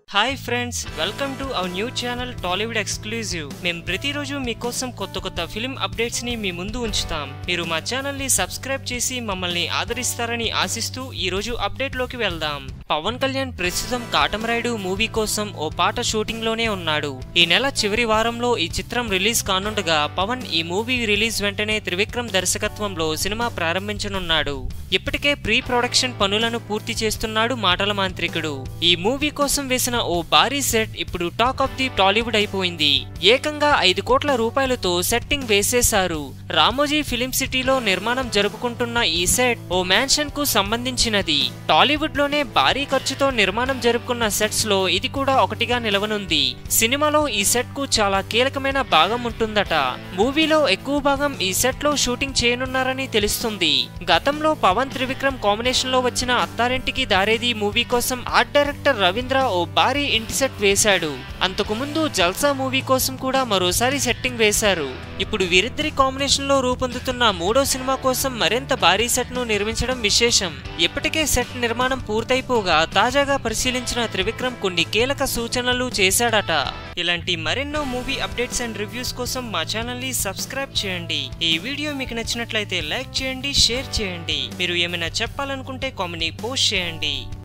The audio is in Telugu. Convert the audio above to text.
hi friends welcome to our new channel Tollywood exclusive మేము ప్రతిరోజు మీకోసం కొత్త కొత్త ఫిలిం అప్డేట్స్ ని మీ ముందు ఉంచుతాం మీరు మా ఛానల్ ని సబ్స్క్రైబ్ చేసి మమ్మల్ని ఆదరిస్తారని ఆశిస్తూ ఈ రోజు అప్డేట్ లోకి వెళ్దాం పవన్ కళ్యాణ్ ప్రస్తుతం కాటమరాయుడు మూవీ కోసం ఓ పాట షూటింగ్ లోనే ఉన్నాడు ఈ నెల చివరి వారంలో ఈ చిత్రం రిలీజ్ కానుండగా పవన్ ఈ మూవీ రిలీజ్ వెంటనే త్రివిక్రమ్ దర్శకత్వంలో సినిమా ప్రారంభించనున్నాడు ఇప్పటికే ప్రీ ప్రొడక్షన్ పనులను పూర్తి చేస్తున్నాడు మాటల మాంత్రికుడు ఈ మూవీ కోసం వేసిన ఓ భారీ సెట్ ఇప్పుడు టాక్ ఆఫ్ ది టాలీవుడ్ అయిపోయింది ఏకంగా ఐదు కోట్ల రూపాయలతో సెట్టింగ్ వేసేశారు రామోజీ ఫిలిం సిటీలో నిర్మాణం జరుపుకుంటున్న ఈ సెట్ ఓ మ్యాన్షన్ కు సంబంధించినది టాలీవుడ్ లోనే భారీ ఖర్చుతో నిర్మాణం జరుపుకున్న సెట్స్ లో ఇది కూడా ఒకటిగా నిలవనుంది సినిమాలో ఈ సెట్ కు చాలా కీలకమైన భాగం ఉంటుందట మూవీలో ఎక్కువ భాగం ఈ సెట్ లో షూటింగ్ చేయనున్నారని తెలుస్తుంది గతంలో పవన్ త్రివిక్రమ్ కాంబినేషన్ లో వచ్చిన అత్తారింటికి దారేది మూవీ కోసం ఆర్ట్ డైరెక్టర్ రవీంద్ర ఓ భారీ ఇంటి సెట్ వేశాడు అంతకు ముందు జల్సా మూవీ కోసం కూడా మరోసారి సెట్టింగ్ వేశారు ఇప్పుడు వీరిద్దరి కాంబినేషన్ లో రూపొందుతున్న మూడో సినిమా కోసం మరింత భారీ సెట్ ను నిర్మించడం విశేషం ఇప్పటికే సెట్ నిర్మాణం పూర్తయిపోగా తాజాగా పరిశీలించిన త్రివిక్రమ్ కొన్ని కీలక సూచనలు చేశాడట ఇలాంటి మరెన్నో మూవీ అప్డేట్స్ అండ్ రివ్యూస్ కోసం మా ఛానల్ ని సబ్స్క్రైబ్ చేయండి ఈ వీడియో మీకు నచ్చినట్లయితే లైక్ చేయండి షేర్ చేయండి మీరు ఏమైనా చెప్పాలనుకుంటే కామెంట్ పోస్ట్ చేయండి